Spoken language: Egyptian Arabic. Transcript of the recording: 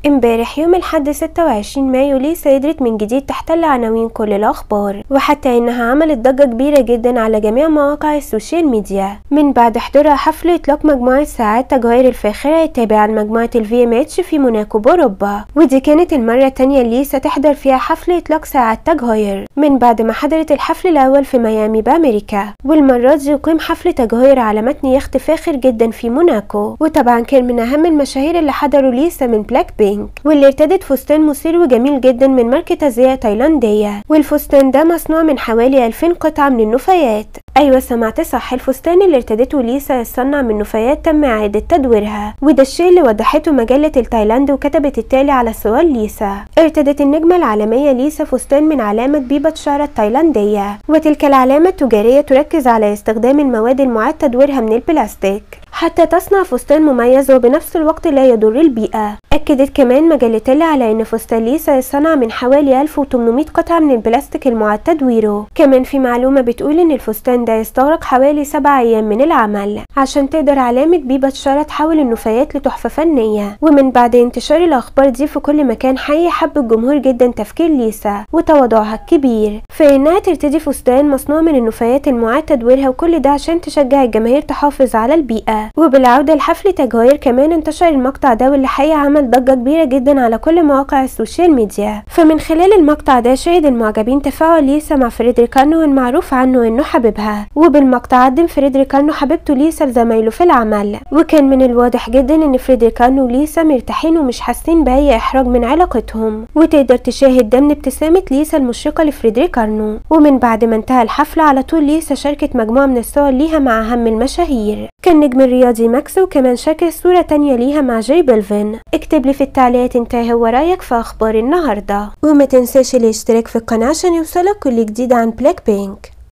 امبارح يوم الحد 26 مايو ليسا قدرت من جديد تحتل عناوين كل الأخبار وحتى إنها عملت ضجة كبيرة جدا على جميع مواقع السوشيال ميديا من بعد حضورها حفل إطلاق مجموعة ساعات تجوهر الفاخرة التابعة لمجموعة الفي ام اتش في موناكو بأوروبا ودي كانت المرة التانية اللي ليسا تحضر فيها حفل إطلاق ساعات تجوهر من بعد ما حضرت الحفل الأول في ميامي بأمريكا والمرة دي يقيم حفل تجوهر على متن يخت فاخر جدا في موناكو وطبعا كان من أهم المشاهير اللي حضروا ليسا من بلاك بينك واللي ارتدت فستان مثير وجميل جدا من ماركة أزياء تايلاندية والفستان ده مصنوع من حوالي 2000 قطعة من النفايات ايوه سمعت صح الفستان اللي ارتدته ليسا يصنع من نفايات تم اعادة تدويرها وده الشيء اللي وضحته مجلة التايلاند وكتبت التالي على سؤال ليسا ارتدت النجمة العالمية ليسا فستان من علامة بيبة شارة التايلاندية وتلك العلامة التجارية تركز على استخدام المواد المعاد تدويرها من البلاستيك حتى تصنع فستان مميز وبنفس الوقت لا يضر البيئة أكدت كمان مجلة تيلي على أن فستان ليسا يصنع من حوالي 1800 قطعة من البلاستيك المعاد تدويره كمان في معلومة بتقول أن الفستان ده يستغرق حوالي 7 أيام من العمل عشان تقدر علامة بيبة شارة تحول النفايات لتحفة فنية ومن بعد انتشار الأخبار دي في كل مكان حي حب الجمهور جدا تفكير ليسا وتواضعها الكبير في إنها ترتدي فستان مصنوع من النفايات المعاد تدويرها وكل ده عشان تشجع الجماهير تحافظ على البيئة وبالعودة لحفل تجاوير كمان انتشر المقطع ده واللي حقيقة عمل ضجة كبيرة جدا على كل مواقع السوشيال ميديا فمن خلال المقطع ده شهد المعجبين تفاعل ليسا مع فريدريك أرنو المعروف عنه انه حبيبها وبالمقطع قدم فريدريك أرنو حبيبته ليسا لزمايله في العمل وكان من الواضح جدا ان فريدريك أرنو وليسا مرتاحين ومش حاسين بأي إحراج من علاقتهم وتقدر تشاهد ده من ابتسامة ليسا المشرقة لفريدريك أرنو ومن بعد ما انتهى الحفلة على طول ليسا شاركت مجموعة من الصور ليها مع أهم المشاهير كان نجم الرياضي ماكس وكمان شارك صورة تانية ليها مع جاي بلفين اكتب لي في التعليقات انت هو رأيك في أخبار النهاردة وما تنساش الاشتراك في القناة عشان يوصلك كل جديد عن بلاك بينك